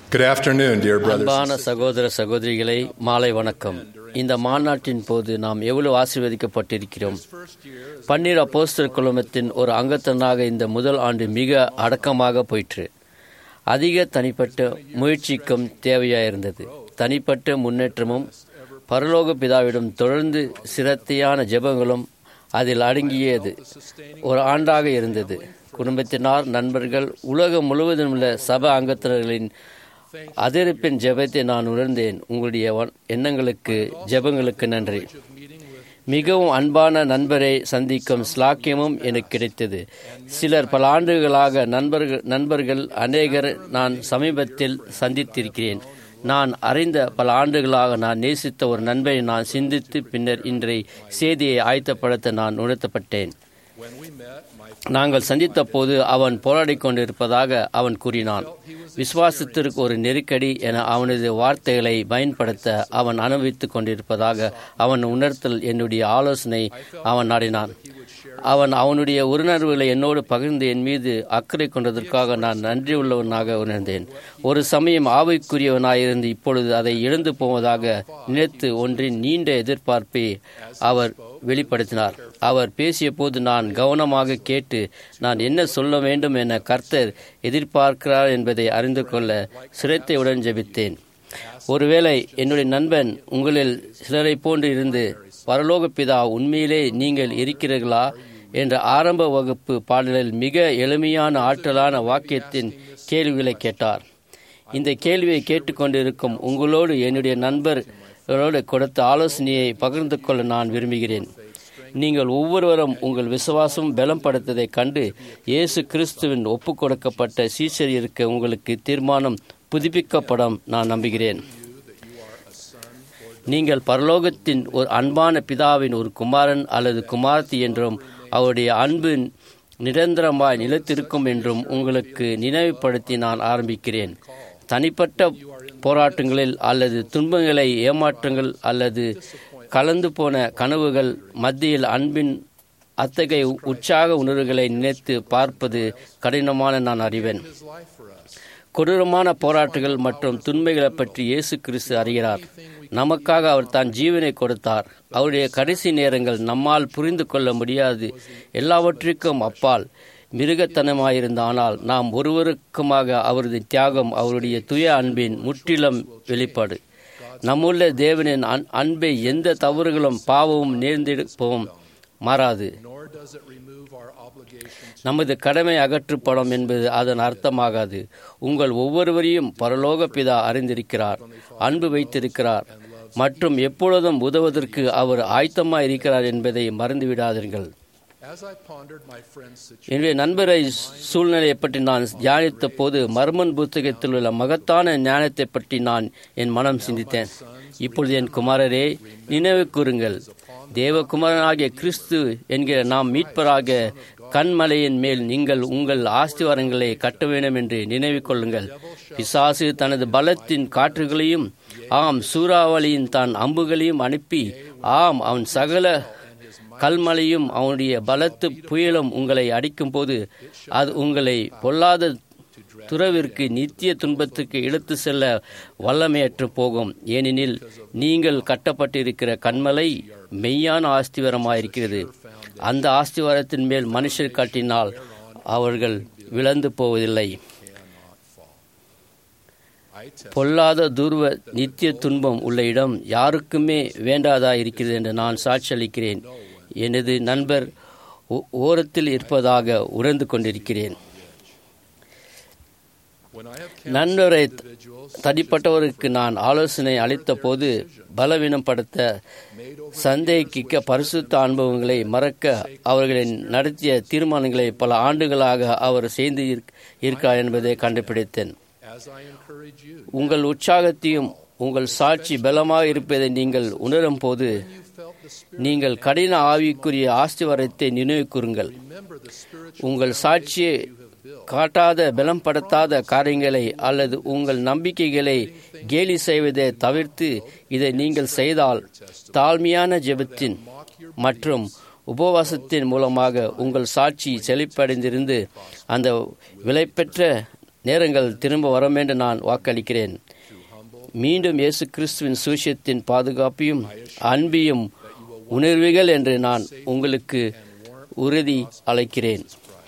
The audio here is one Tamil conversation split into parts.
Good afternoon, dear brothers. அன்பான சகோதர சகோதரிகளை மாலை வணக்கம் இந்த மாநாட்டின் போது நாம் எவ்வளவு ஆசீர்வதிக்கப்பட்டிருக்கிறோம் பன்னீர் அப்போஸ்தலர் குழுமத்தின் ஒரு அங்கத்தனாக இந்த முதல் ஆண்டு மிக அடக்கமாக போயிற்று அதிக தனிப்பட்ட முயற்சிக்கும் தேவையாயிருந்தது தனிப்பட்ட முன்னேற்றமும் பரலோக பிதாவிடம் தொடர்ந்து சிரத்தையான ஜெபங்களும் அதில் அடங்கியது ஒரு ஆண்டாக இருந்தது குடும்பத்தினார் நண்பர்கள் உலகம் முழுவதும் உள்ள சப அங்கத்தினர்களின் அதிருப்பின் ஜெபத்தை நான் உணர்ந்தேன் உங்களுடைய வ- எண்ணங்களுக்கு ஜெபங்களுக்கு நன்றி மிகவும் அன்பான நண்பரை சந்திக்கும் ஸ்லாக்கியமும் எனக்கு கிடைத்தது சிலர் பல ஆண்டுகளாக நண்பர்கள் நண்பர்கள் அநேகர் நான் சமீபத்தில் சந்தித்திருக்கிறேன் நான் அறிந்த பல ஆண்டுகளாக நான் நேசித்த ஒரு நண்பரை நான் சிந்தித்து பின்னர் இன்றைய செய்தியை ஆயத்தப்படுத்த நான் உணர்த்தப்பட்டேன் நாங்கள் சந்தித்த போது அவன் போராடிக் கொண்டிருப்பதாக அவன் கூறினான் விசுவாசத்திற்கு ஒரு நெருக்கடி என அவனது வார்த்தைகளை பயன்படுத்த அவன் அனுபவித்துக் கொண்டிருப்பதாக அவன் உணர்த்தல் என்னுடைய ஆலோசனை அவன் நாடினான் அவன் அவனுடைய உணர்வுகளை என்னோடு பகிர்ந்து என் மீது அக்கறை கொண்டதற்காக நான் நன்றியுள்ளவனாக உணர்ந்தேன் ஒரு சமயம் ஆவைக்குரியவனாயிருந்து இப்பொழுது அதை இழந்து போவதாக நினைத்து ஒன்றின் நீண்ட எதிர்பார்ப்பை அவர் வெளிப்படுத்தினார் அவர் பேசிய போது நான் கவனமாக கேட்டு நான் என்ன சொல்ல வேண்டும் என கர்த்தர் எதிர்பார்க்கிறார் என்பதை அறிந்து கொள்ள சிரத்தையுடன் ஜெபித்தேன் ஒருவேளை என்னுடைய நண்பன் உங்களில் சிலரை போன்று இருந்து பரலோக பிதா உண்மையிலே நீங்கள் இருக்கிறீர்களா என்ற ஆரம்ப வகுப்பு பாடலில் மிக எளிமையான ஆற்றலான வாக்கியத்தின் கேள்விகளை கேட்டார் இந்த கேள்வியை கேட்டுக்கொண்டிருக்கும் உங்களோடு என்னுடைய நண்பர்களோடு கொடுத்த ஆலோசனையை பகிர்ந்து கொள்ள நான் விரும்புகிறேன் நீங்கள் ஒவ்வொருவரும் உங்கள் விசுவாசம் பலம் படுத்ததைக் கண்டு இயேசு கிறிஸ்துவின் ஒப்பு கொடுக்கப்பட்ட சீசர் இருக்க உங்களுக்கு தீர்மானம் புதுப்பிக்கப்படும் நான் நம்புகிறேன் நீங்கள் பரலோகத்தின் ஒரு அன்பான பிதாவின் ஒரு குமாரன் அல்லது குமாரத்தி என்றும் அவருடைய அன்பு நிரந்தரமாய் நிலைத்திருக்கும் என்றும் உங்களுக்கு நினைவுபடுத்தி நான் ஆரம்பிக்கிறேன் தனிப்பட்ட போராட்டங்களில் அல்லது துன்பங்களை ஏமாற்றங்கள் அல்லது கலந்து போன கனவுகள் மத்தியில் அன்பின் அத்தகைய உற்சாக உணர்வுகளை நினைத்து பார்ப்பது கடினமான நான் அறிவேன் கொடூரமான போராட்டங்கள் மற்றும் துன்பங்களை பற்றி இயேசு கிறிஸ்து அறிகிறார் நமக்காக அவர் தான் ஜீவனை கொடுத்தார் அவருடைய கடைசி நேரங்கள் நம்மால் புரிந்து கொள்ள முடியாது எல்லாவற்றிற்கும் அப்பால் மிருகத்தனமாயிருந்த ஆனால் நாம் ஒருவருக்குமாக அவரது தியாகம் அவருடைய துய அன்பின் முற்றிலும் வெளிப்பாடு நம்முள்ள தேவனின் அன்- அன்பை எந்த தவறுகளும் பாவமும் நேர்ந்திருப்பவும் மாறாது Nor does it remove our obligations. நமது கடமை அகற்றப்படும் என்பது அதன் அர்த்தமாகாது உங்கள் ஒவ்வொருவரையும் பரலோக பிதா அறிந்திருக்கிறார் அன்பு வைத்திருக்கிறார் மற்றும் எப்பொழுதும் உதவுவதற்கு அவர் ஆயத்தமாய் இருக்கிறார் என்பதை மறந்துவிடாதீர்கள் As I pondered my friend's situation, என்னுடைய நண்பரை சூழ்நிலையை பற்றி நான் தியானித்த போது மர்மன் புத்தகத்தில் உள்ள மகத்தான ஞானத்தை பற்றி நான் என் மனம் சிந்தித்தேன் இப்பொழுது என் குமாரரே நினைவு கூறுங்கள் தேவகுமாரனாகிய கிறிஸ்து என்கிற நாம் மீட்பராக கண்மலையின் மேல் நீங்கள் உங்கள் ஆஸ்திவாரங்களை கட்ட வேண்டும் என்று நினைவு கொள்ளுங்கள் பிசாசு தனது பலத்தின் காற்றுகளையும் ஆம் சூறாவளியின் தான் அம்புகளையும் அனுப்பி ஆம் அவன் சகல கல்மலையும் அவனுடைய பலத்து புயலும் உங்களை அடிக்கும்போது அது உங்களை பொல்லாத துறவிற்கு நித்திய துன்பத்துக்கு இழுத்து செல்ல வல்லமையற்று போகும் ஏனெனில் நீங்கள் கட்டப்பட்டிருக்கிற கண்மலை மெய்யான ஆஸ்திவாரமாயிருக்கிறது அந்த ஆஸ்திவாரத்தின் மேல் மனுஷர் காட்டினால் அவர்கள் விழந்து போவதில்லை I test பொல்லாத துருவ நித்திய துன்பம் உள்ள இடம் யாருக்குமே வேண்டாதா இருக்கிறது என்று நான் சாட்சியளிக்கிறேன் எனது நண்பர் ஓ- ஓரத்தில் இருப்பதாக உணர்ந்து கொண்டிருக்கிறேன் when I have நண்பரை individuals தனிப்பட்டவருக்கு நான் ஆலோசனை அளித்த போது பலவீனப்படுத்த சந்தேகிக்க பரிசுத்த அனுபவங்களை மறக்க அவர்களை நடத்திய தீர்மானங்களை பல ஆண்டுகளாக அவர் செய்து இருக்- இருக்கிறார் என்பதை கண்டுபிடித்தேன் as I encourage you, உங்கள் உற்சாகத்தையும் உங்கள் சாட்சி பலமாக இருப்பதை நீங்கள் உணரும் போது you felt the Spirit. நீங்கள் கடின ஆவிக்குரிய ஆஸ்திவாரத்தை நினைவு கூறுங்கள் Remember the spiritual உங்கள் சாட்சியை காட்டாத பலம்படுத்தாத காரியங்களை அல்லது உங்கள் நம்பிக்கைகளை கேலி செய்வதை தவிர்த்து இதை நீங்கள் செய்தால் தாழ்மையான ஜெபத்தின் மற்றும் உபவாசத்தின் மூலமாக உங்கள் சாட்சி செழிப்படைந்திருந்து அந்த விலைப்பெற்ற நேரங்கள் திரும்ப வரும் என்று நான் வாக்களிக்கிறேன் மீண்டும் இயேசு கிறிஸ்துவின் சூசியத்தின் பாதுகாப்பையும் அன்பியும் உணர்வுகள் என்று நான் உங்களுக்கு உறுதி அளிக்கிறேன்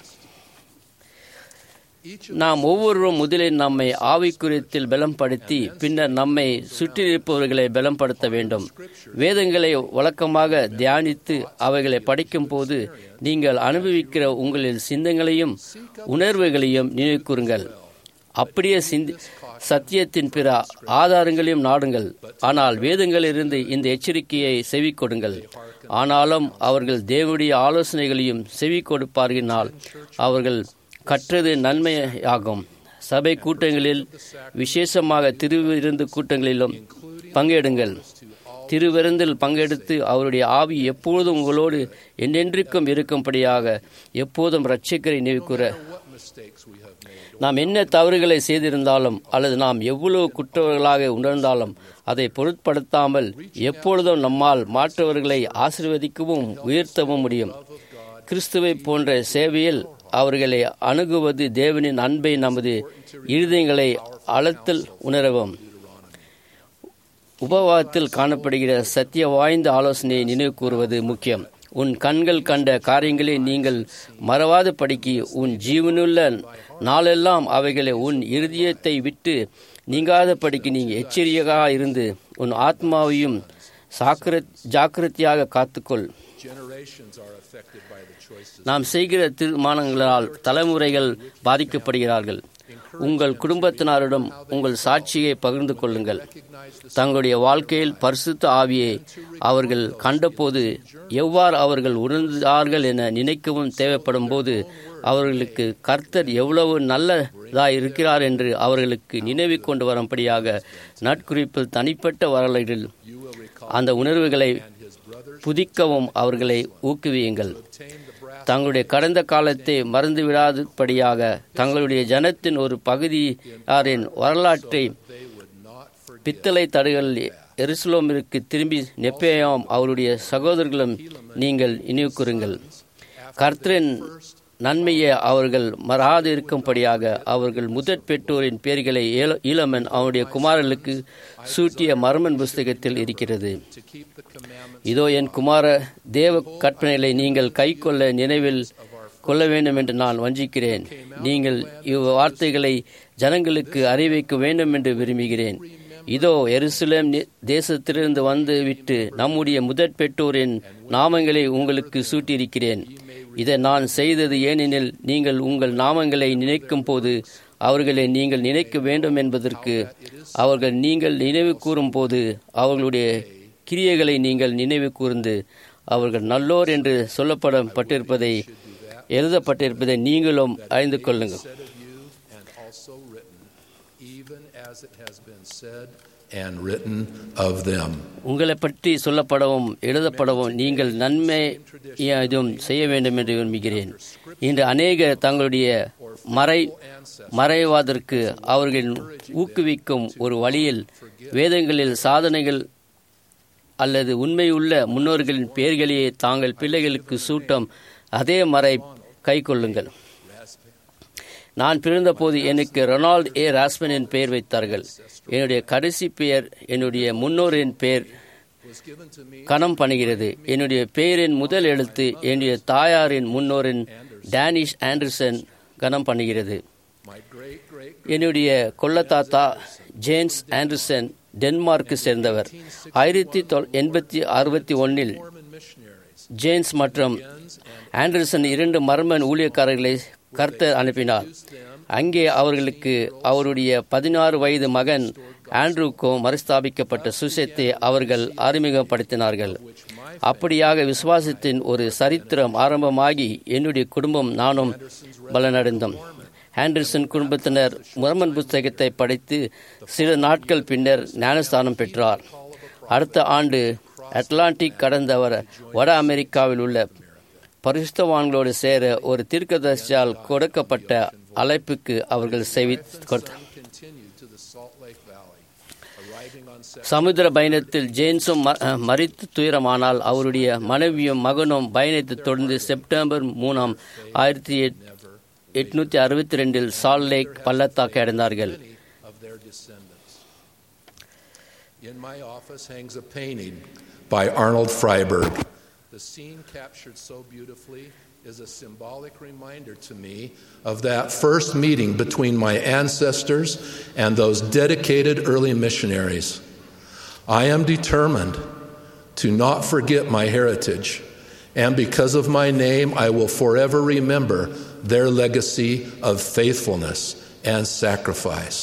நாம் ஒவ்வொருவரும் முதலில் நம்மை ஆவிக்குரியத்தில் பலப்படுத்தி பின்னர் நம்மை சுற்றியிருப்பவர்களை பலப்படுத்த வேண்டும் வேதங்களை வழக்கமாக தியானித்து அவைகளை படிக்கும் போது நீங்கள் அனுபவிக்கிற உங்களின் சிந்தங்களையும் உணர்வுகளையும் நினைவு கூறுங்கள் அப்படியே சிந்தி சத்தியத்தின் பிற ஆதாரங்களையும் நாடுங்கள் ஆனால் வேதங்களிலிருந்து இந்த எச்சரிக்கையை செவி கொடுங்கள் ஆனாலும் அவர்கள் தேவனுடைய ஆலோசனைகளையும் செவி கொடுப்பார்கினால் அவர்கள் கற்றது நன்மையாகும் சபை கூட்டங்களில் விசேஷமாக திருவிருந்து கூட்டங்களிலும் பங்கெடுங்கள் திருவிருந்தில் பங்கெடுத்து அவருடைய ஆவி எப்பொழுதும் உங்களோடு என்றென்றைக்கும் இருக்கும்படியாக எப்போதும் இரட்சகரை நினைவுக்கூற நாம் என்ன தவறுகளை செய்திருந்தாலும் அல்லது நாம் எவ்வளவு குற்றவர்களாக உணர்ந்தாலும் அதை பொருட்படுத்தாமல் எப்பொழுதும் நம்மால் மாற்றவர்களை ஆசிர்வதிக்கவும் உயர்த்தவும் முடியும் கிறிஸ்துவை போன்ற சேவையில் அவர்களை அணுகுவது தேவனின் அன்பை நமது இருதயங்களை அளத்தில் உணரவும் உபவாதத்தில் காணப்படுகிற சத்திய வாய்ந்த ஆலோசனையை நினைவு கூறுவது முக்கியம் உன் கண்கள் கண்ட காரியங்களை நீங்கள் மறவாத படிக்கி உன் ஜீவனுள்ள நாளெல்லாம் அவைகளை உன் இருதயத்தை விட்டு நீங்காத படிக்கு நீ எச்சரிக்கையாக இருந்து உன் ஆத்மாவையும் சாக்கிர ஜாக்கிரதையாக காத்துக்கொள் நாம் செய்கிற தீர்மானங்களால் தலைமுறைகள் பாதிக்கப்படுகிறார்கள் உங்கள் குடும்பத்தினரிடம் உங்கள் சாட்சியை பகிர்ந்து கொள்ளுங்கள் தங்களுடைய வாழ்க்கையில் பரிசுத்த ஆவியை அவர்கள் கண்டபோது எவ்வாறு அவர்கள் உணர்ந்தார்கள் என நினைக்கவும் தேவைப்படும் போது அவர்களுக்கு கர்த்தர் எவ்வளவு நல்லதாய் இருக்கிறார் என்று அவர்களுக்கு நினைவு கொண்டு வரும்படியாக நட்குறிப்பில் தனிப்பட்ட வரலாற்றில் அந்த உணர்வுகளை புதிக்கவும் அவர்களை ஊக்குவியுங்கள் தங்களுடைய கடந்த காலத்தை மறந்துவிடாதபடியாக தங்களுடைய ஜனத்தின் ஒரு பகுதியாரின் வரலாற்றை பித்தளை தடுகள் எருசலோமிற்கு திரும்பி நெப்பேயாம் அவருடைய சகோதரர்களும் நீங்கள் நினைவு கூறுங்கள் கர்த்தரின் நன்மையை அவர்கள் மறாது இருக்கும்படியாக அவர்கள் முதற் பெற்றோரின் பெயர்களை ஈழமன் அவனுடைய குமாரர்களுக்கு சூட்டிய மர்மன் புஸ்தகத்தில் இருக்கிறது இதோ என் குமார தேவ கற்பனைகளை நீங்கள் கை கொள்ள நினைவில் கொள்ள வேண்டும் என்று நான் வஞ்சிக்கிறேன் நீங்கள் இவ்வார்த்தைகளை ஜனங்களுக்கு அறிவிக்க வேண்டும் என்று விரும்புகிறேன் இதோ எருசலேம் தேசத்திலிருந்து வந்து விட்டு நம்முடைய முதற் பெற்றோரின் நாமங்களை உங்களுக்கு சூட்டியிருக்கிறேன் இதை நான் செய்தது ஏனெனில் நீங்கள் உங்கள் நாமங்களை நினைக்கும் போது அவர்களை நீங்கள் நினைக்க வேண்டும் என்பதற்கு அவர்கள் நீங்கள் நினைவு கூறும் போது அவர்களுடைய கிரியைகளை நீங்கள் நினைவு கூர்ந்து அவர்கள் நல்லோர் என்று சொல்லப்படப்பட்டிருப்பதை எழுதப்பட்டிருப்பதை நீங்களும் அறிந்து கொள்ளுங்கள் and written of them. உங்களை பற்றி சொல்லப்படவும் எழுதப்படவும் நீங்கள் நன்மை இதுவும் செய்ய வேண்டும் என்று விரும்புகிறேன் இன்று அநேக தங்களுடைய மறை மறைவாதற்கு அவர்கள் ஊக்குவிக்கும் ஒரு வழியில் வேதங்களில் சாதனைகள் அல்லது உண்மையுள்ள முன்னோர்களின் பெயர்களையே தாங்கள் பிள்ளைகளுக்கு சூட்டம் அதே மறை கை கொள்ளுங்கள் நான் பிறந்தபோது எனக்கு ரொனால்ட் ஏ ராஸ்மன் என் பெயர் வைத்தார்கள் என்னுடைய கடைசி பெயர் என்னுடைய முன்னோரின் பெயர் கணம் பண்ணுகிறது என்னுடைய பெயரின் முதல் எழுத்து என்னுடைய தாயாரின் முன்னோரின் டேனிஷ் ஆண்டர்சன் கணம் பண்ணுகிறது என்னுடைய கொல்லத்தாத்தா ஜேம்ஸ் ஆண்டர்சன் டென்மார்க்கு சேர்ந்தவர் ஆயிரத்தி எண்பத்தி அறுபத்தி ஒன்னில் ஜேம்ஸ் மற்றும் ஆண்டர்சன் இரண்டு மர்மன் ஊழியக்காரர்களை கர்த்தர் அனுப்பினார் அங்கே அவர்களுக்கு அவருடைய பதினாறு வயது மகன் ஆண்ட்ரூக்கும் மறுஸ்தாபிக்கப்பட்ட சுசத்தை அவர்கள் அறிமுகப்படுத்தினார்கள் அப்படியாக விசுவாசத்தின் ஒரு சரித்திரம் ஆரம்பமாகி என்னுடைய குடும்பம் நானும் பலனடைந்தோம் ஆண்டர்சன் குடும்பத்தினர் முரமன் புஸ்தகத்தை படித்து சில நாட்கள் பின்னர் ஞானஸ்தானம் பெற்றார் அடுத்த ஆண்டு அட்லாண்டிக் கடந்தவர் வட அமெரிக்காவில் உள்ள பரிசுத்தவான்களோடு சேர ஒரு தீர்க்கதர்சியால் கொடுக்கப்பட்ட அழைப்புக்கு அவர்கள் செவி சமுத்திர பயணத்தில் ஜேம்ஸும் மறித்து துயரமானால் அவருடைய மனைவியும் மகனும் பயணத்தை தொடர்ந்து செப்டம்பர் மூணாம் ஆயிரத்தி எட்நூற்றி அறுபத்தி ரெண்டில் சால் லேக் பள்ளத்தாக்கை அடைந்தார்கள் many of their descendants. In my office hangs a painting by Arnold Freiberg. The scene captured so beautifully is a symbolic reminder to me of that first meeting between my ancestors and those dedicated early missionaries. I am determined to not forget my heritage, and because of my name, I will forever remember their legacy of faithfulness and sacrifice.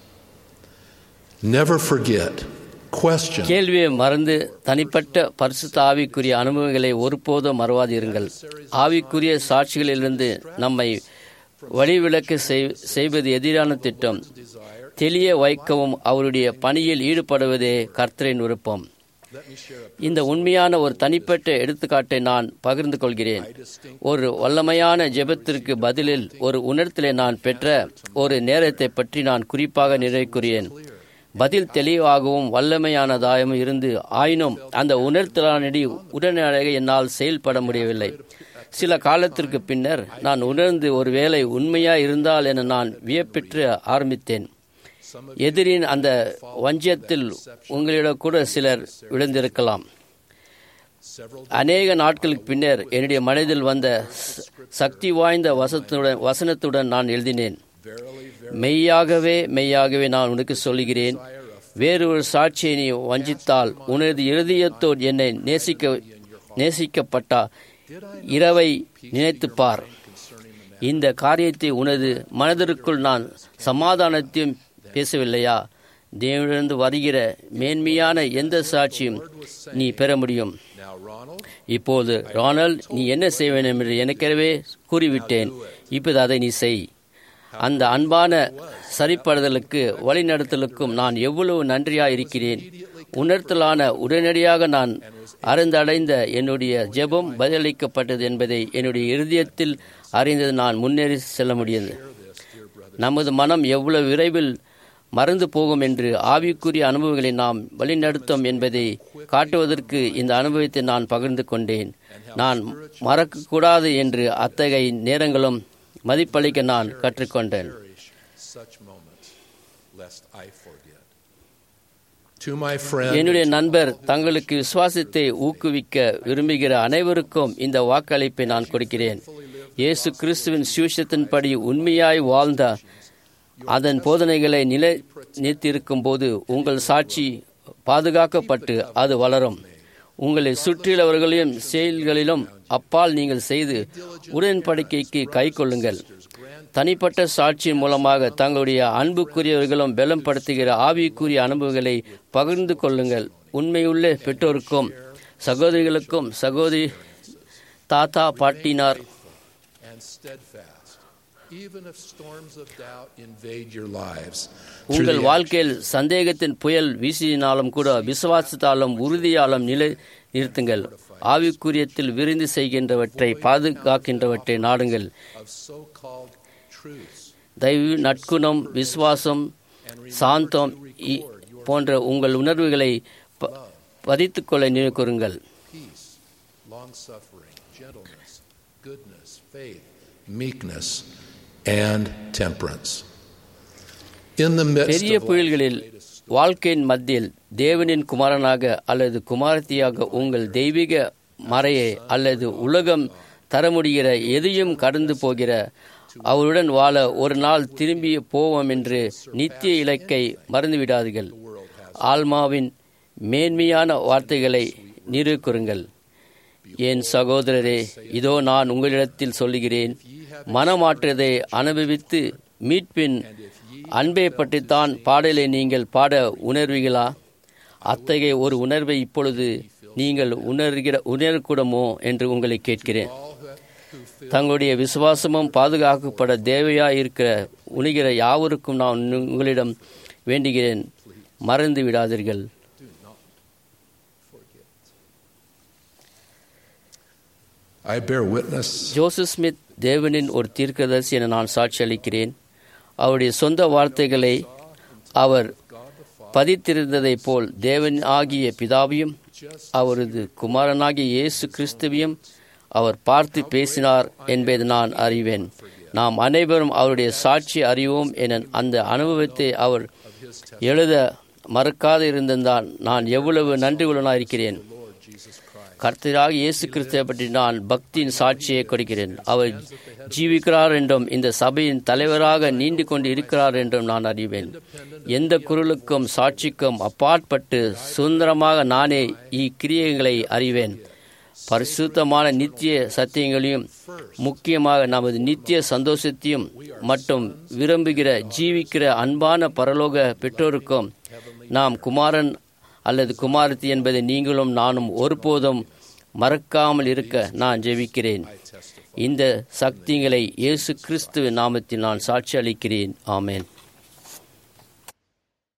Never forget. Question. கேள்வியை மறந்து தனிப்பட்ட பரிசுத்த ஆவிக்குரிய அனுபவங்களை ஒருபோதும் மறவாதிருங்கள் ஆவிக்குரிய சாட்சிகளிலிருந்து நம்மை வழிவிலக்கு செய்- செய்வது எதிரான திட்டம் தெளிய வைக்கவும் அவருடைய பணியில் ஈடுபடுவதே கர்த்தரின் விருப்பம் இந்த உண்மையான ஒரு தனிப்பட்ட எடுத்துக்காட்டை நான் பகிர்ந்து கொள்கிறேன் ஒரு வல்லமையான ஜெபத்திற்கு பதிலில் ஒரு உணர்த்தலை நான் பெற்ற ஒரு நேரத்தை பற்றி நான் குறிப்பாக நிறைவேறியேன் பதில் தெளிவாகவும் வல்லமையானதாகவும் இருந்து ஆயினும் அந்த உணர்த்தலானடி உடனடியாக என்னால் செயல்பட முடியவில்லை சில காலத்திற்கு பின்னர் நான் உணர்ந்து ஒருவேளை உண்மையா இருந்தால் என நான் வியப்பெற்று ஆரம்பித்தேன் எதிரின் அந்த வஞ்சியத்தில் உங்களிடம் கூட சிலர் விழுந்திருக்கலாம் அநேக நாட்களுக்கு பின்னர் என்னுடைய மனதில் வந்த ச- சக்தி வாய்ந்த வசத்துடன் வசனத்துடன் நான் எழுதினேன் மெய்யாகவே மெய்யாகவே நான் உனக்கு சொல்லுகிறேன் வேறொரு சாட்சியை நீ வஞ்சித்தால் உனது இருதயத்தோடு என்னை நேசிக்க நேசிக்கப்பட்டா இரவை நினைத்துப் பார் இந்த காரியத்தை உனது மனதிற்குள் நான் சமாதானத்தையும் பேசவில்லையா தேவனிலிருந்து வருகிற மேன்மையான எந்த சாட்சியும் நீ பெற முடியும் Now, Ronald, இப்போது ரானல் நீ என்ன செய்ய வேண்டும் என்று எனக்கெனவே கூறிவிட்டேன் இப்போது அதை நீ செய் அந்த அன்பான சரிப்படுதலுக்கு வழிநடத்தலுக்கும் நான் எவ்வளவு நன்றியா இருக்கிறேன் உணர்த்தலான உடனடியாக நான் அறந்தடைந்த என்னுடைய ஜெபம் பதிலளிக்கப்பட்டது என்பதை என்னுடைய இருதயத்தில் அறிந்தது நான் முன்னேறி செல்ல முடியாது நமது மனம் எவ்வளவு விரைவில் மறந்து போகும் என்று ஆவிக்குரிய அனுபவங்களை நாம் வழிநடத்தும் என்பதை காட்டுவதற்கு இந்த அனுபவத்தை நான் பகிர்ந்து கொண்டேன் நான் மறக்கக்கூடாது என்று அத்தகைய நேரங்களும் மதிப்பளிக்க நான் கற்றுக்கொண்டேன் cherish such moments, lest I forget. To my friend, என்னுடைய நண்பர் தங்களுக்கு விசுவாசத்தை ஊக்குவிக்க விரும்புகிற அனைவருக்கும் இந்த வாக்களிப்பை நான் கொடுக்கிறேன் இயேசு கிறிஸ்துவின் சுவிசத்தின்படி உண்மையாய் வாழ்ந்த அதன் போதனைகளை நிலை நிறுத்தியிருக்கும் போது உங்கள் சாட்சி பாதுகாக்கப்பட்டு அது வளரும் உங்களை சுற்றியுள்ளவர்களையும் செயல்களிலும் அப்பால் நீங்கள் செய்து உடன்படிக்கைக்கு கை கொள்ளுங்கள் தனிப்பட்ட சாட்சியின் மூலமாக தங்களுடைய அன்புக்குரியவர்களும் பலப்படுத்துகிற ஆவிக்குரிய அனுபவங்களை பகிர்ந்து கொள்ளுங்கள் உண்மையுள்ள பெற்றோருக்கும் சகோதரிகளுக்கும் சகோதரி தாத்தா பாட்டினார் and steadfast, even if storms of doubt invade your lives. Through உங்கள் the வாழ்க்கையில் சந்தேகத்தின் புயல் வீசினாலும் கூட விசுவாசத்தாலும் உறுதியாலும் நிலை நிறுத்துங்கள் ஆவிக்குரியத்தில் விருந்து செய்கின்றவற்றை பாதுகாக்கின்றவற்றை நாடுங்கள் of so-called truths, தயவு நட்குணம் விசுவாசம் சாந்தம் இ- போன்ற உங்கள் உணர்வுகளை ப- பதித்துக்கொள்ள நினைக்கூறுங்கள் peace, long-suffering, gentleness, goodness, faith, meekness, and temperance. In the midst பெரிய of புயல்களில் வாழ்க்கையின் மத்தியில் தேவனின் குமாரனாக அல்லது குமாரத்தியாக உங்கள் தெய்வீக மறையை அல்லது உலகம் தர முடிகிற எதையும் கடந்து போகிற அவருடன் வாழ ஒரு நாள் திரும்பி போவோம் என்று நித்திய இலக்கை மறந்துவிடாதீர்கள் ஆல்மாவின் மேன்மையான வார்த்தைகளை நிரூபிக்குங்கள் என் சகோதரரே இதோ நான் உங்களிடத்தில் சொல்லுகிறேன் மனமாற்றதை அனுபவித்து மீட்பின் அன்பை பற்றித்தான் பாடலை நீங்கள் பாட உணர்வீர்களா அத்தகைய ஒரு உணர்வை இப்பொழுது நீங்கள் உணர்கிற உணரக்கூடமோ என்று உங்களை கேட்கிறேன் தங்களுடைய விசுவாசமும் பாதுகாக்கப்பட தேவையா இருக்கிற உணிகிற யாவருக்கும் நான் உங்களிடம் வேண்டுகிறேன் மறந்து விடாதீர்கள் I bear witness Joseph Smith தேவனின் ஒரு தீர்க்கதரிசி என நான் சாட்சி அளிக்கிறேன் அவருடைய சொந்த வார்த்தைகளை அவர் பதித்திருந்ததைப் போல் தேவன் ஆகிய பிதாவையும் அவரது குமாரனாகிய இயேசு கிறிஸ்துவையும் அவர் பார்த்து பேசினார் என்பதை நான் அறிவேன் நாம் அனைவரும் அவருடைய சாட்சி அறிவோம் என அந்த அனுபவத்தை அவர் எழுத மறக்காது இருந்திருந்தால் நான் எவ்வளவு நன்றி உள்ளனாக இருக்கிறேன் கர்த்தராக இயேசு கிறிஸ்துவை பற்றி நான் பக்தியின் சாட்சியை கொடுக்கிறேன் அவர் ஜீவிக்கிறார் என்றும் இந்த சபையின் தலைவராக நீண்டு கொண்டு இருக்கிறார் என்றும் நான் அறிவேன் எந்த குரலுக்கும் சாட்சிக்கும் அப்பாற்பட்டு சுதந்திரமாக நானே இக்கிரியங்களை அறிவேன் பரிசுத்தமான நித்திய சத்தியங்களையும் முக்கியமாக நமது நித்திய சந்தோஷத்தையும் மற்றும் விரும்புகிற ஜீவிக்கிற அன்பான பரலோக பெற்றோருக்கும் நாம் குமாரன் அல்லது குமாரத்தி என்பதை நீங்களும் நானும் ஒருபோதும் மறக்காமல் இருக்க நான் ஜெபிக்கிறேன் இந்த சக்திகளை இயேசு கிறிஸ்துவ நாமத்தில் நான் சாட்சி அளிக்கிறேன் ஆமேன்